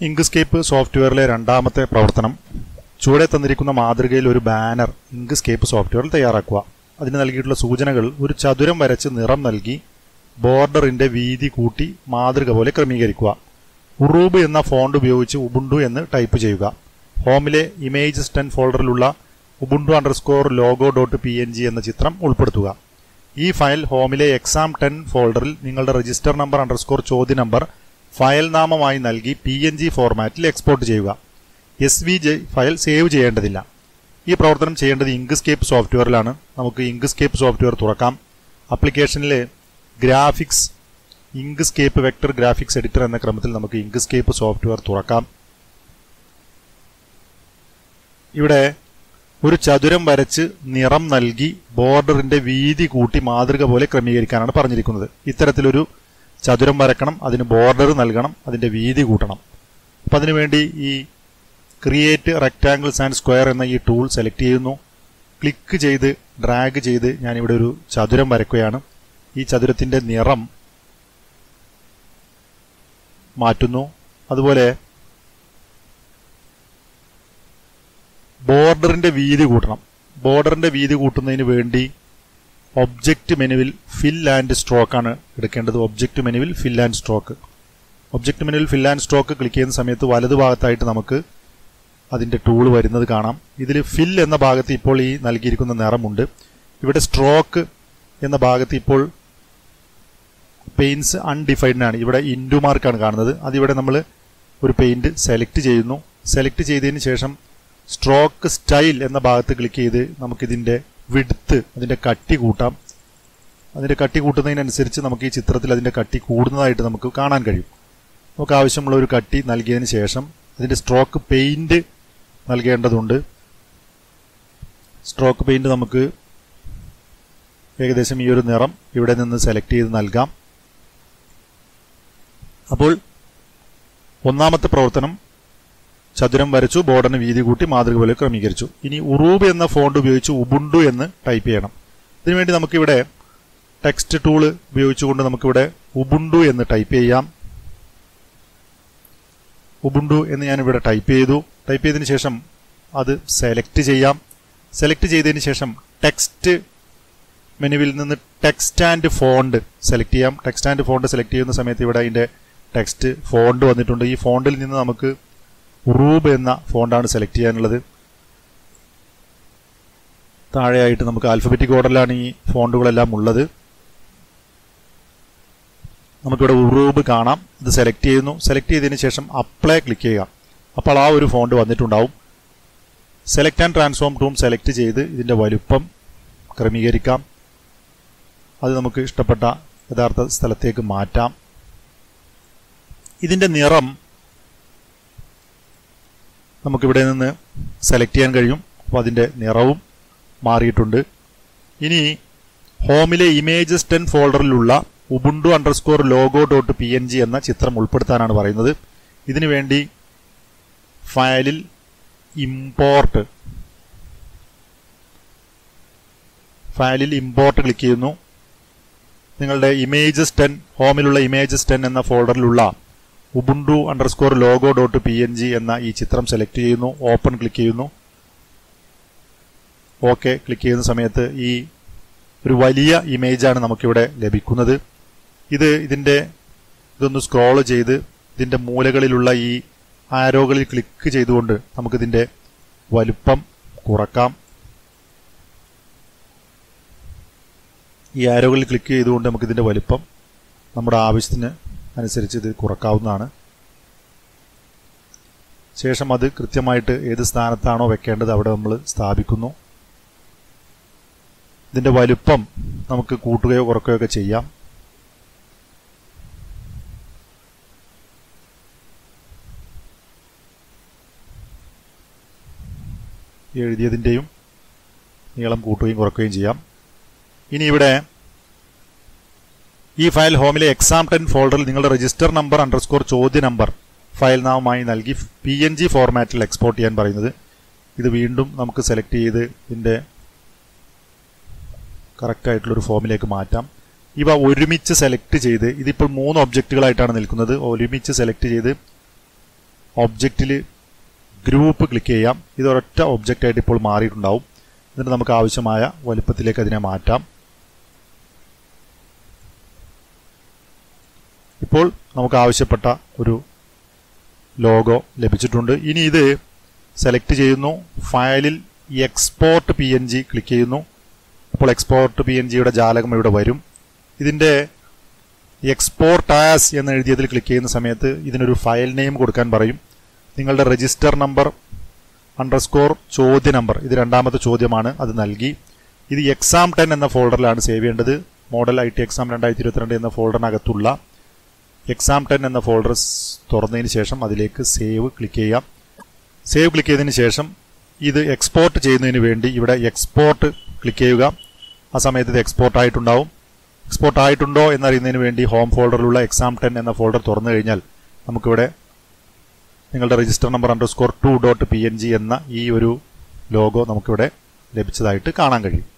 Inkscape സോഫ്റ്റ്വെയറിലെ രണ്ടാമത്തെ പ്രവർത്തനം ചുവടെ തന്നിരിക്കുന്ന മാതൃകയിൽ ഒരു ബാനർ ഇങ്ക്സ്കേപ്പ് സോഫ്റ്റ്വെയറിൽ തയ്യാറാക്കുക അതിന് നൽകിയിട്ടുള്ള സൂചനകൾ ഒരു ചതുരം വരച്ച് നിറം നൽകി ബോർഡറിന്റെ വീതി കൂട്ടി മാതൃക പോലെ ക്രമീകരിക്കുക ഉറൂബ് എന്ന ഫോണ്ട് ഉപയോഗിച്ച് ഉബുണ്ടു എന്ന് ടൈപ്പ് ചെയ്യുക ഹോമിലെ ഇമേജ് ടെൻ ഫോൾഡറിലുള്ള Ubuntu underscore logo dot P N G എന്ന ചിത്രം ഉൾപ്പെടുത്തുക ഈ ഫയൽ ഹോമിലെ എക്സാം ടെൻ ഫോൾഡറിൽ നിങ്ങളുടെ രജിസ്റ്റർ നമ്പർ അണ്ടർസ്കോർ ചോദ്യ നമ്പർ ഫയൽ നാമമായി നൽകി പി എൻ ജി ഫോർമാറ്റിൽ എക്സ്പോർട്ട് ചെയ്യുക S V J file save ചെയ്യേണ്ടതില്ല ഈ പ്രവർത്തനം ചെയ്യേണ്ടത് ഇങ്ക്സ്കേപ്പ് സോഫ്റ്റ്വെയറിലാണ് നമുക്ക് ഇങ്ക്സ്കേപ്പ് സോഫ്റ്റ്വെയർ തുറക്കാം ആപ്ലിക്കേഷനിൽ graphics Inkscape vector graphics editor എന്ന ക്രമത്തിൽ നമുക്ക് ഇങ്ക്സ്കേപ്പ് സോഫ്റ്റ്വെയർ തുറക്കാം ഇവിടെ ഒരു ചതുരം വരച്ച് നിറം നൽകി ബോർഡറിന്റെ വീതി കൂട്ടി മാതൃക പോലെ ക്രമീകരിക്കാനാണ് പറഞ്ഞിരിക്കുന്നത് ഇത്തരത്തിലൊരു ചതുരം വരക്കണം അതിന് ബോർഡർ നൽകണം അതിന്റെ വീതി കൂട്ടണം അപ്പം അതിനുവേണ്ടി ഈ ക്രിയേറ്റ് റെക്റ്റാങ്കിൾസ് ആൻഡ് സ്ക്വയർ എന്ന ഈ ടൂൾ സെലക്ട് ചെയ്യുന്നു ക്ലിക്ക് ചെയ്ത് ഡ്രാഗ് ചെയ്ത് ഞാനിവിടെ ഒരു ചതുരം വരയ്ക്കുകയാണ് ഈ ചതുരത്തിന്റെ നിറം മാറ്റുന്നു അതുപോലെ ബോർഡറിന്റെ വീതി കൂട്ടണം ബോർഡറിന്റെ വീതി കൂട്ടുന്നതിന് വേണ്ടി ഒബ്ജക്റ്റ് മെനുവിൽ ഫിൽ ആൻഡ് സ്ട്രോക്ക് ആണ് എടുക്കേണ്ടത് ഒബ്ജക്റ്റ് മെനുവിൽ ഫിൽ ആൻഡ് സ്ട്രോക്ക് ഒബ്ജക്റ്റ് മെനുവിൽ ഫിൽ ആൻഡ് സ്ട്രോക്ക് ക്ലിക്ക് ചെയ്യുന്ന സമയത്ത് വലതുഭാഗത്തായിട്ട് നമുക്ക് അതിന്റെ ടൂൾ വരുന്നത് കാണാം ഇതിൽ ഫിൽ എന്ന ഭാഗത്ത് ഇപ്പോൾ ഈ നൽകിയിരിക്കുന്ന നിറമുണ്ട് ഇവിടെ സ്ട്രോക്ക് എന്ന ഭാഗത്ത് ഇപ്പോൾ പെയിൻസ് അൺഡിഫൈൻഡ് ആണ് ഇവിടെ ഇൻഡു മാർക്കാണ് കാണുന്നത് അതിവിടെ നമ്മൾ ഒരു പെയിന്റ് സെലക്ട് ചെയ്യുന്നു സെലക്ട് ചെയ്തതിന് ശേഷം സ്ട്രോക്ക് സ്റ്റൈൽ എന്ന ഭാഗത്ത് ക്ലിക്ക് ചെയ്ത് നമുക്കിതിന്റെ വിടുത്ത് അതിന്റെ കട്ടി കൂട്ടാം അതിന്റെ കട്ടി കൂട്ടുന്നതിനനുസരിച്ച് നമുക്ക് ഈ ചിത്രത്തിൽ അതിന്റെ കട്ടി കൂടുന്നതായിട്ട് നമുക്ക് കാണാൻ കഴിയും നമുക്ക് ആവശ്യമുള്ള ഒരു കട്ടി നൽകിയതിന് ശേഷം അതിന്റെ സ്ട്രോക്ക് പെയിന്റ് നൽകേണ്ടതുണ്ട് സ്ട്രോക്ക് പെയിന്റ് നമുക്ക് ഏകദേശം ഈ ഒരു നിറം ഇവിടെ നിന്ന് സെലക്ട് ചെയ്ത് നൽകാം അപ്പോൾ ഒന്നാമത്തെ പ്രവർത്തനം ചതുരം വരച്ചു ബോർഡറിന് വീതി കൂട്ടി മാതൃക പോലെ ക്രമീകരിച്ചു ഇനി ഉറൂബ് എന്ന ഫോണ്ട് ഉപയോഗിച്ച് ഉബുണ്ടു എന്ന് ടൈപ്പ് ചെയ്യണം ഇതിനുവേണ്ടി നമുക്കിവിടെ ടെക്സ്റ്റ് ടൂള് ഉപയോഗിച്ചുകൊണ്ട് നമുക്കിവിടെ ഉബുണ്ടു എന്ന് ടൈപ്പ് ചെയ്യാം ഉബുണ്ടു എന്ന് ഞാൻ ഇവിടെ ടൈപ്പ് ചെയ്തു ടൈപ്പ് ചെയ്തതിന് ശേഷം അത് സെലക്ട് ചെയ്യാം സെലക്ട് ചെയ്തതിന് ശേഷം ടെക്സ്റ്റ് മെനുവിൽ നിന്ന് ടെക്സ്റ്റ് ആൻഡ് ഫോണ്ട് സെലക്ട് ചെയ്യാം ടെക്സ്റ്റ് ആൻഡ് ഫോണ്ട് സെലക്ട് ചെയ്യുന്ന സമയത്ത് ഇവിടെ അതിന്റെ ടെക്സ്റ്റ് ഫോണ്ട് വന്നിട്ടുണ്ട് ഈ ഫോണ്ടിൽ നിന്ന് നമുക്ക് ഉറൂബ് എന്ന ഫോണ്ടാണ് സെലക്ട് ചെയ്യാനുള്ളത് താഴെയായിട്ട് നമുക്ക് ആൽഫബറ്റിക് ഓർഡറിലാണ് ഈ ഫോണ്ടുകളെല്ലാം ഉള്ളത് നമുക്കിവിടെ ഉറൂബ് കാണാം ഇത് സെലക്ട് ചെയ്യുന്നു സെലക്ട് ചെയ്തതിന് ശേഷം അപ്ലൈ ക്ലിക്ക് ചെയ്യുക അപ്പോൾ ആ ഒരു ഫോണ്ട് വന്നിട്ടുണ്ടാവും select and transform tool select ചെയ്ത് ഇതിന്റെ വലുപ്പം ക്രമീകരിക്കാം അത് നമുക്ക് ഇഷ്ടപ്പെട്ട യഥാർത്ഥ സ്ഥലത്തേക്ക് മാറ്റാം ഇതിന്റെ നിറം നമുക്കിവിടെ നിന്ന് സെലക്ട് ചെയ്യാൻ കഴിയും അപ്പോൾ അതിന്റെ നിറവും മാറിയിട്ടുണ്ട് ഇനി ഹോമിലെ ഇമേജസ് ടെൻ ഫോൾഡറിലുള്ള Ubuntu underscore logo dot P N G എന്ന ചിത്രം ഉൾപ്പെടുത്താനാണ് പറയുന്നത് ഇതിനു വേണ്ടി ഫയലിൽ ഇമ്പോർട്ട് ഫയലിൽ ഇമ്പോർട്ട് ക്ലിക്ക് ചെയ്യുന്നു നിങ്ങളുടെ ഇമേജസ് ടെൻ ഹോമിലുള്ള ഇമേജസ് ടെൻ എന്ന ഫോൾഡറിലുള്ള Ubuntu underscore logo dot P N G എന്ന ഈ ചിത്രം സെലക്ട് ചെയ്യുന്നു ഓപ്പൺ ക്ലിക്ക് ചെയ്യുന്നു ഓക്കെ ക്ലിക്ക് ചെയ്യുന്ന സമയത്ത് ഈ ഒരു വലിയ ഇമേജാണ് നമുക്കിവിടെ ലഭിക്കുന്നത് ഇത് ഇതിന്റെ ഇതൊന്ന് സ്ക്രോൾ ചെയ്ത് ഇതിന്റെ മൂലകളിലുള്ള ഈ ആരോകളിൽ ക്ലിക്ക് ചെയ്തുകൊണ്ട് നമുക്കിതിന്റെ വലുപ്പം കുറക്കാം ഈ ആരോകളിൽ ക്ലിക്ക് ചെയ്തുകൊണ്ട് നമുക്ക് ഇതിന്റെ വലുപ്പം നമ്മുടെ ആവശ്യത്തിന് അനുസരിച്ച് ഇത് കുറക്കാവുന്നതാണ് ശേഷം അത് കൃത്യമായിട്ട് ഏത് സ്ഥാനത്താണോ വെക്കേണ്ടത് അവിടെ നമ്മൾ സ്ഥാപിക്കുന്നു ഇതിന്റെ വലുപ്പം നമുക്ക് കൂട്ടുകയോ കുറയ്ക്കുകയോ ഒക്കെ ചെയ്യാം എഴുതിയതിൻ്റെയും നീളം കൂട്ടുകയും കുറയ്ക്കുകയും ചെയ്യാം ഇനി ഇവിടെ ഈ ഫയൽ ഹോമിലെ എക്സാം ടെൻ ഫോൾഡറിൽ നിങ്ങളുടെ രജിസ്റ്റർ നമ്പർ അണ്ടർസ്കോർ ചോദ്യ നമ്പർ ഫയൽ നാമമായി നൽകി പി എൻ ജി ഫോർമാറ്റിൽ എക്സ്പോർട്ട് ചെയ്യാൻ പറയുന്നത് ഇത് വീണ്ടും നമുക്ക് സെലക്ട് ചെയ്ത് ഇതിൻ്റെ കറക്റ്റ് ആയിട്ടുള്ളൊരു ഫോമിലേക്ക് മാറ്റാം ഇവ ഒരുമിച്ച് സെലക്ട് ചെയ്ത് ഇതിപ്പോൾ മൂന്ന് ഒബ്ജക്റ്റുകളായിട്ടാണ് നിൽക്കുന്നത് ഒരുമിച്ച് സെലക്ട് ചെയ്ത് ഒബ്ജക്റ്റിൽ ഗ്രൂപ്പ് ക്ലിക്ക് ചെയ്യാം ഇത് ഒരൊറ്റ ഒബ്ജക്റ്റ് ആയിട്ട് ഇപ്പോൾ മാറിയിട്ടുണ്ടാവും എന്നിട്ട് നമുക്ക് ആവശ്യമായ വലുപ്പത്തിലേക്ക് അതിനെ മാറ്റാം ഇപ്പോൾ നമുക്ക് ആവശ്യപ്പെട്ട ഒരു ലോഗോ ലഭിച്ചിട്ടുണ്ട് ഇനി ഇത് സെലക്ട് ചെയ്യുന്നു ഫയലിൽ export P N G click ചെയ്യുന്നു അപ്പോൾ എക്സ്പോർട്ട് പി എൻ ജിയുടെ ജാലകം ഇവിടെ വരും ഇതിൻ്റെ എക്സ്പോർട്ട് ആസ് എന്ന് എഴുതിയതിൽ ക്ലിക്ക് ചെയ്യുന്ന സമയത്ത് ഇതിനൊരു ഫയൽ നെയിം കൊടുക്കാൻ പറയും നിങ്ങളുടെ രജിസ്റ്റർ നമ്പർ അണ്ടർസ്കോർ ചോദ്യ നമ്പർ ഇത് രണ്ടാമത്തെ ചോദ്യമാണ് അത് നൽകി ഇത് എക്സാം ടെൻ എന്ന ഫോൾഡറിലാണ് സേവ് ചെയ്യേണ്ടത് മോഡൽ ഐ ടി എക്സാം രണ്ടായിരത്തി ഇരുപത്തിരണ്ട് എന്ന ഫോൾഡറിനകത്തുള്ള എക്സാം ടെൻ എന്ന ഫോൾഡർ തുറന്നതിന് ശേഷം അതിലേക്ക് സേവ് ക്ലിക്ക് ചെയ്യാം സേവ് ക്ലിക്ക് ചെയ്തതിന് ശേഷം ഇത് എക്സ്പോർട്ട് ചെയ്യുന്നതിന് വേണ്ടി ഇവിടെ എക്സ്പോർട്ട് ക്ലിക്ക് ചെയ്യുക ആ സമയത്ത് ഇത് എക്സ്പോർട്ട് ആയിട്ടുണ്ടാവും എക്സ്പോർട്ട് ആയിട്ടുണ്ടോ എന്നറിയുന്നതിന് വേണ്ടി ഹോം ഫോൾഡറിലുള്ള എക്സാം ടെൻ എന്ന ഫോൾഡർ തുറന്നു കഴിഞ്ഞാൽ നമുക്കിവിടെ നിങ്ങളുടെ register number underscore two dot P N G എന്ന ഈ ഒരു ലോഗോ നമുക്കിവിടെ ലഭിച്ചതായിട്ട് കാണാൻ കഴിയും